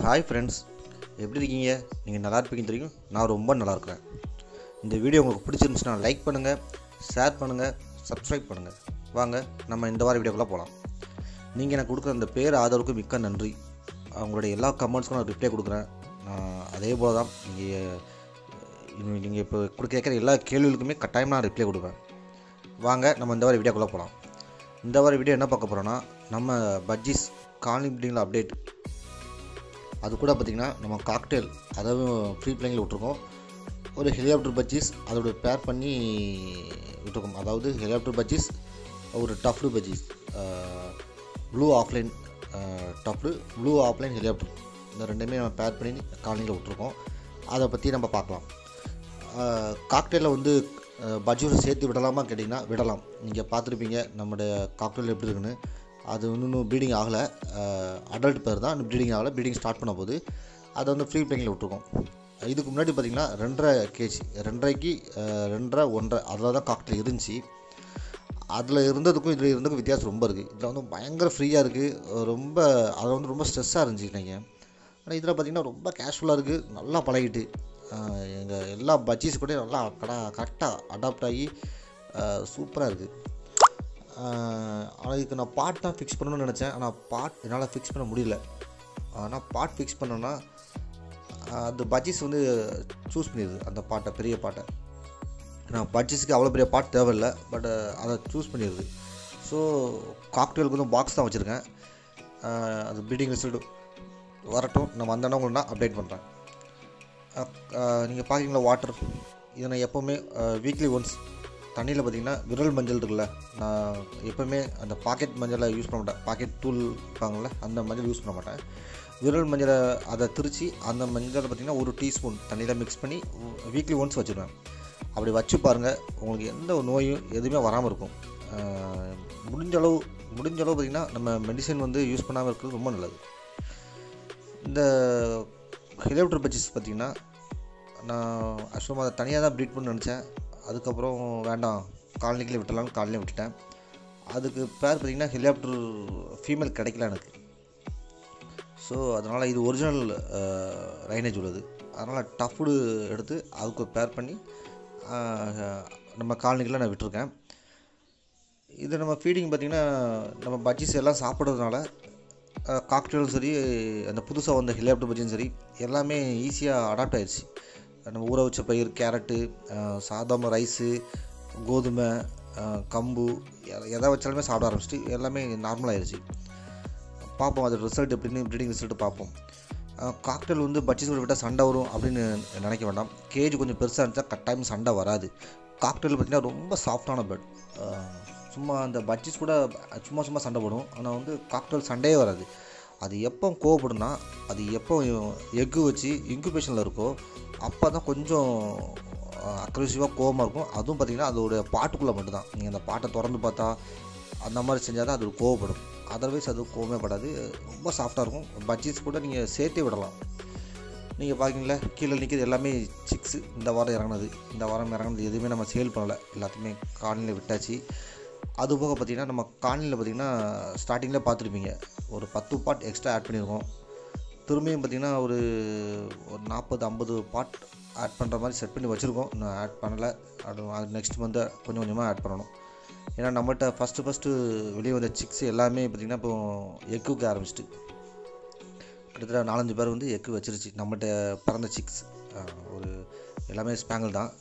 hi friends எப்படி இருக்கீங்க நீங்கள் நல்லா இருப்பீங்கன்னு தெரியும் நான் ரொம்ப நல்லா இருக்கிறேன் இந்த வீடியோ உங்களுக்கு பிடிச்சிருந்துச்சுன்னா லைக் பண்ணுங்கள் ஷேர் பண்ணுங்கள் சப்ஸ்கிரைப் பண்ணுங்கள் வாங்க நம்ம இந்த வார வீடியோக்குள்ளே போகலாம் நீங்கள் எனக்கு கொடுக்குற அந்த பேர் ஆதரவுக்கு மிக்க நன்றி அவங்களுடைய எல்லா கமெண்ட்ஸ்க்கும் நான் ரிப்ளை கொடுக்குறேன் நான் அதே போல் தான் நீங்கள் நீங்கள் இப்போ கொடுக்க கேட்குற எல்லா கேள்விகளுக்குமே கட்டாயம் நான் ரிப்ளை கொடுப்பேன் வாங்க நம்ம இந்த வார வீடியோக்குள்ளே போகலாம் இந்த வார வீடியோ என்ன பார்க்க போகிறோன்னா நம்ம பஜ்ஜிஸ் காலனி பில்டிங்கில் அப்டேட் அது கூட பார்த்திங்கன்னா நம்ம காக்டெயில் அதாவது ஃப்ரீ பிளேங்கில் விட்ருக்கோம் ஒரு ஹெலிகாப்டர் பஜ்ஜிஸ் அதோட பேர் பண்ணி விட்டுருக்கோம் அதாவது ஹெலிகாப்டர் பஜ்ஜிஸ் ஒரு tufted budgies blue opaline tufted blue opaline helicopter இந்த ரெண்டுமே நம்ம பேர் பண்ணி காலனியில் விட்ருக்கோம் அதை பற்றி நம்ம பார்க்கலாம் காக்டெயிலில் வந்து பஜ்ஜியோட சேர்த்து விடலாமா கேட்டிங்கன்னா விடலாம் நீங்கள் பார்த்துருப்பீங்க நம்மளுடைய காக்டெயில் எப்படி இருக்குன்னு அது இன்னும் ப்ரீடிங் ஆகலை அடல்ட் பேர் தான் இன்னும் ப்ரீடிங் ஆகலை ப்ரீடிங் ஸ்டார்ட் பண்ண போது அதை வந்து ஃப்ரீ பிளேங்கில் விட்ருக்கோம் இதுக்கு முன்னாடி பார்த்திங்கன்னா ரெண்டரை கேஜி ரெண்டரைக்கு ரெண்டரை ஒன்றரை அதில் தான் காக்டெயில் இருந்துச்சு அதில் இருந்ததுக்கும் இதில் இருந்ததுக்கும் வித்தியாசம் ரொம்ப இருக்குது இதில் வந்து பயங்கர ஃப்ரீயாக இருக்குது ரொம்ப அதில் வந்து ரொம்ப ஸ்ட்ரெஸ்ஸாக இருந்துச்சு நீங்கள் ஆனால் இதில் பார்த்திங்கன்னா ரொம்ப கேஷுவலாக இருக்குது நல்லா பழகிட்டு எங்கள் எல்லா பஜ்ஜீஸ் கூட நல்லா கடா கரெக்டாக அடாப்ட் ஆகி சூப்பராக இருக்குது ஆனால் இதுக்கு நான் பாட் தான் ஃபிக்ஸ் பண்ணணும்னு நினச்சேன் ஆனால் பாட் என்னால் ஃபிக்ஸ் பண்ண முடியல ஆனால் பாட் ஃபிக்ஸ் பண்ணோன்னா அந்த பஜ்ஜீஸ் வந்து சூஸ் பண்ணிடுது அந்த பாட்டை பெரிய பாட்டை நான் பட்ஜெட்ஸ்க்கு அவ்வளோ பெரிய பாட் தேவையில்லை பட் அதை சூஸ் பண்ணிடுது ஸோ காக்டெயிலுக்கு வந்து பாக்ஸ் தான் வச்சுருக்கேன் அது ப்ரீடிங் ரிசல்ட் வரட்டும் நான் வந்தேன்னா உங்களுக்கு நான் அப்டேட் பண்ணுறேன் நீங்கள் பார்க்குறீங்களா வாட்டர் இதை நான் எப்போவுமே வீக்லி ஒன்ஸ் தண்ணியில் பார்த்தீங்கன்னா விரல் மஞ்சள் இருக்குல்ல நான் எப்போவுமே அந்த பாக்கெட் மஞ்சளை யூஸ் பண்ண மாட்டேன் பாக்கெட் தூள் இருப்பாங்கள்ல அந்த மஞ்சள் யூஸ் பண்ண மாட்டேன் விரல் மஞ்சளை அதை திரித்து அந்த மஞ்சளை பார்த்திங்கன்னா ஒரு டீஸ்பூன் தண்ணியில் மிக்ஸ் பண்ணி வீக்லி ஒன்ஸ் வச்சுருவேன் அப்படி வச்சு பாருங்கள் உங்களுக்கு எந்த நோயும் எதுவுமே வராமல் இருக்கும் முடிஞ்ச அளவு முடிஞ்ச அளவு பார்த்திங்கன்னா நம்ம மெடிசன் வந்து யூஸ் பண்ணாமல் இருக்கிறது ரொம்ப நல்லது இந்த ஹெலிகாப்டர் பட்ஜெட்ஸ் பார்த்திங்கன்னா நான் ஆக்சுவலாக அதை தனியாக தான் ப்ரீட் பண்ண நினச்சேன் அதுக்கப்புறம் வேண்டாம் காலனிக்கிலே விட்டலாம்னு காலனிலே விட்டுட்டேன் அதுக்கு பேர் பார்த்திங்கன்னா ஹெலிகாப்டர் ஃபீமேல் கிடைக்கல எனக்கு ஸோ அதனால் இது ஒரிஜினல் ரைனேஜ் உள்ளது அதனால் டஃப்டு எடுத்து அதுக்கு பேர் பண்ணி நம்ம காலனிக்கெலாம் நான் விட்டுருக்கேன் இது நம்ம ஃபீடிங் பார்த்திங்கன்னா நம்ம பஜ்ஜிஸ் எல்லாம் சாப்பிட்றதுனால காக்டெயிலும் சரி அந்த புதுசாக வந்த ஹெலிகாப்டர் பஜ்ஜியும் சரி எல்லாமே ஈஸியாக அடாப்ட் ஆயிடுச்சு நம்ம ஊற வச்ச பயிர் கேரட்டு சாதம் ரைஸு கோதுமை கம்பு எதை வச்சாலுமே சாப்பிட ஆரம்பிச்சிட்டு எல்லாமே நார்மலாகிடுச்சு பார்ப்போம் அதோட ரிசல்ட் எப்படின்னு ப்ரீடிங் ரிசல்ட் பார்ப்போம் காக்டெயில் வந்து பட்ஜெட் விட்டால் சண்டை வரும் அப்படின்னு நினைக்க வேண்டாம் கேஜ் கொஞ்சம் பெருசாக இருந்துச்சா கட்டாயம் சண்டை வராது காக்டெயில் பார்த்திங்கன்னா ரொம்ப சாஃப்டான பேர்ட் சும்மா அந்த பட்ஜெட்ஸ் கூட சும்மா சும்மா சண்டை போடும் ஆனால் வந்து காக்டெயில் சண்டையே வராது அது எப்போ கோவப்படும்னா அது எப்போ எக்கு வச்சு இன்குபேஷனில் இருக்கோ அப்போ தான் கொஞ்சம் அக்ரெசிவாக கோவமாக இருக்கும் அதுவும் பார்த்திங்கன்னா அதோடைய பாட்டுக்குள்ளே மட்டும்தான் நீங்கள் அந்த பாட்டை திறந்து பார்த்தா அந்த மாதிரி செஞ்சால் தான் அது கோவப்படும் அதர்வைஸ் அது கோவமே படாது ரொம்ப சாஃப்டாக இருக்கும் பஜ்ஜீஸ் கூட நீங்கள் சேர்த்தே விடலாம் நீங்கள் பார்க்கிங்களா கீழே நிற்கிறது எல்லாமே சிக்ஸு இந்த வாரம் இறங்கினது இந்த வாரம் இறங்கினது எதுவுமே நம்ம சேல் பண்ணலை எல்லாத்தையுமே காலனியில் விட்டாச்சு அது போக பார்த்திங்கன்னா நம்ம காலனியில் பார்த்திங்கன்னா ஸ்டார்டிங்கில் பார்த்துருப்பீங்க ஒரு பத்து பாட் எக்ஸ்ட்ரா ஆட் பண்ணியிருக்கோம் திரும்பியும் பார்த்திங்கன்னா ஒரு ஒரு நாற்பது ஐம்பது பாட் ஆட் பண்ணுற மாதிரி செட் பண்ணி வச்சுருக்கோம் இன்னும் ஆட் பண்ணலை அது அது நெக்ஸ்ட் மந்த்து கொஞ்சம் கொஞ்சமாக ஆட் பண்ணணும் ஏன்னா நம்மகிட்ட ஃபஸ்ட்டு ஃபஸ்ட்டு வெளியே வந்த சிக்ஸ் எல்லாமே பார்த்திங்கன்னா இப்போ எக்கு வைக்க ஆரம்பிச்சிட்டு கிட்டத்தட்ட நாலஞ்சு பேர் வந்து எக்கு வச்சிருச்சு நம்மகிட்ட பிறந்த சிக்ஸ் ஒரு எல்லாமே ஸ்பேங்கல் தான்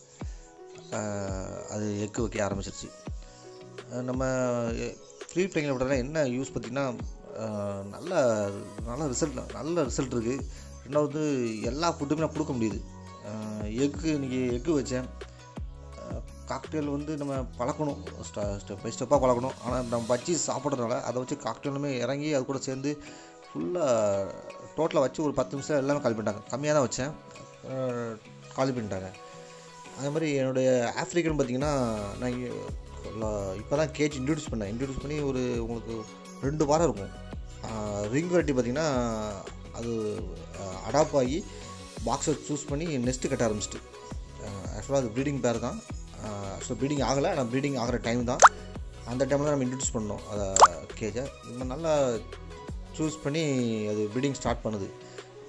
அது எக்கு வைக்க ஆரம்பிச்சிருச்சு நம்ம ஃப்ரீ பிளேங்கில் விட்டதில் என்ன யூஸ் பார்த்திங்கன்னா நல்ல நல்ல ரிசல்ட் நல்ல ரிசல்ட் இருக்குது ரெண்டாவது எல்லா ஃபுட்டுமே நான் கொடுக்க முடியுது எக்கு இன்றைக்கி எக்கு வச்சேன் காக்டெயில் வந்து நம்ம பழக்கணும் ஸ்டெப் பை ஸ்டெப்பாக பழக்கணும் ஆனால் நம்ம பச்சி சாப்பிட்றதுனால அதை வச்சு காக்டெயிலுமே இறங்கி அது கூட சேர்ந்து ஃபுல்லாக டோட்டலாக வச்சு ஒரு பத்து நிமிஷம் எல்லாமே காலி பண்ணிட்டாங்க கம்மியாக தான் வச்சேன் காலி பண்ணிட்டாங்க அதே மாதிரி என்னுடைய ஆஃப்ரிக்கன் பார்த்திங்கன்னா நான் இப்போ தான் கேஜ் இன்ட்ரடியூஸ் பண்ணேன் இன்ட்ரடியூஸ் பண்ணி ஒரு உங்களுக்கு ரெண்டு வாரம் இருக்கும் ரிங் வெரைட்டி பார்த்திங்கன்னா அது அடாப்ட் ஆகி பாக்ஸை சூஸ் பண்ணி நெஸ்ட்டு கட்ட ஆரம்பிச்சிட்டு ஆக்சுவலாக அது ப்ரீடிங் பேர் தான் ஆக்சுவலாக ப்ரீடிங் ஆகலை ஆனால் ப்ரீடிங் ஆகிற டைம் தான் அந்த டைமில் நம்ம இன்ட்ரடியூஸ் பண்ணோம் அதை கேஜை இப்போ நல்லா சூஸ் பண்ணி அது ப்ரீடிங் ஸ்டார்ட் பண்ணுது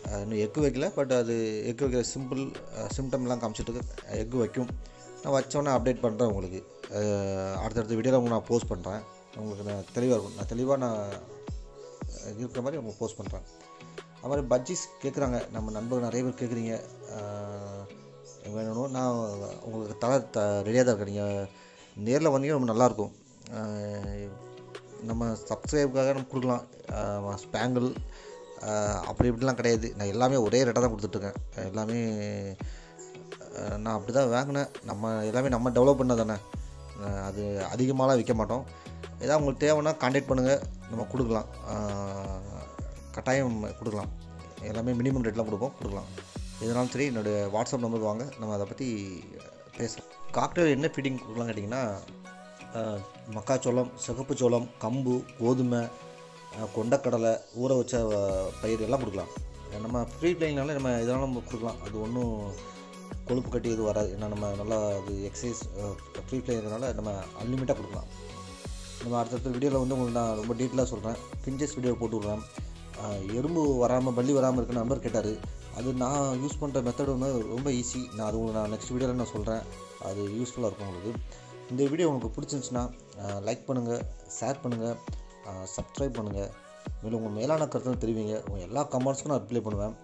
அஹ் இன்னும் எக்கு வைக்கல பட் அது எக்கு வைக்கிற சிம்பிள் சிம்டம்லாம் காமிச்சிட்டு இருக்கு எக்கு வைக்கும் நான் வச்சோன்னே அப்டேட் பண்ணுறேன் உங்களுக்கு அஹ் அடுத்தடுத்த வீடியோவில் உங்களுக்கு நான் போஸ்ட் பண்ணுறேன் உங்களுக்கு நான் தெளிவாக இருக்கும் நான் தெளிவாக நான் அஹ் இருக்கிற மாதிரி உங்களுக்கு போஸ்ட் பண்ணுறேன் அது மாதிரி பஜ்ஜிஸ் கேட்குறாங்க நம்ம நண்பர்கள் நிறைய பேர் கேட்குறீங்க வேணும் நான் உங்களுக்கு தலை த ரெடியாக தான் இருக்கேன் நீங்கள் நேரில் வந்தீங்கன்னா ரொம்ப நல்லாயிருக்கும் அஹ் நம்ம சப்ஸ்கிரைபுக்காக நம்ம கொடுக்கலாம் ஸ்பேங்கிள் அப்படி இப்படிலாம் கிடையாது நான் எல்லாமே ஒரே ரேட்டாக தான் கொடுத்துட்ருக்கேன் எல்லாமே அஹ் நான் அப்படி தான் வாங்கினேன் நம்ம எல்லாமே நம்ம டெவலப் பண்ண தானே அஹ் அது அதிகமாகலாம் விற்க மாட்டோம் ஏதாவது உங்களுக்கு தேவைன்னா காண்டாக்ட் பண்ணுங்கள் நம்ம கொடுக்கலாம் அஹ் கட்டாயம் கொடுக்கலாம் எல்லாமே மினிமம் ரேட்லாம் கொடுப்போம் கொடுக்கலாம் எதனாலும் சரி என்னுடைய வாட்ஸ்அப் நம்பருக்கு வாங்க நம்ம அதை பற்றி பேசலாம் காக்டெயில் என்ன ஃபீடிங் கொடுக்கலாம் கேட்டிங்கன்னா அஹ் மக்காச்சோளம் சிகப்பு சோளம் கம்பு கோதுமை அஹ் கொண்டக்கடலை ஊற வச்ச அஹ், பயிர் எல்லாம் கொடுக்கலாம் நம்ம ஃப்ரீ பிளேயிங்னால நம்ம இதெல்லாம் நம்ம கொடுக்கலாம் அது ஒன்றும் கொழுப்பு கட்டி எதுவும் வராது ஏன்னா நம்ம நல்லா அது எக்ஸசைஸ் ஃப்ரீ பிளேயர்னால நம்ம அன்லிமிட்டாக கொடுக்கலாம் நம்ம அடுத்தடுத்த வீடியோவில் வந்து உங்களுக்கு நான் ரொம்ப டீட்டெயிலாக சொல்கிறேன் பிஞ்சஸ் வீடியோ போட்டு விட்றேன் அஹ் எறும்பு வராமல் பள்ளி வராமல் இருக்க நம்பர் கேட்டார் அது நான் யூஸ் பண்ணுற மெத்தட் வந்து ரொம்ப ஈஸி நான் அது உங்களுக்கு நான் நெக்ஸ்ட் வீடியோவில் நான் சொல்கிறேன் அது யூஸ்ஃபுல்லாக இருக்கும் உங்களுக்கு இந்த வீடியோ உங்களுக்கு பிடிச்சிருந்துச்சுன்னா லைக் பண்ணுங்கள் ஷேர் பண்ணுங்கள் சப்ஸ்கிரைப் பண்ணுங்கள் மேலும் உங்கள் மேலான கருத்துன்னு தெரிவிங்க உங்கள் எல்லா கமெண்ட்ஸ்க்கும் நான் ரிப்ளை பண்ணுவேன்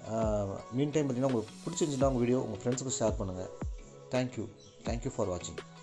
மீன் டைம் பார்த்தீங்கன்னா உங்களுக்கு பிடிச்சிருந்துச்சுன்னா உங்கள் வீடியோ உங்கள் ஃப்ரெண்ட்ஸுக்கு ஷேர் பண்ணுங்கள் தேங்க்யூ தேங்க்யூ ஃபார் வாட்சிங்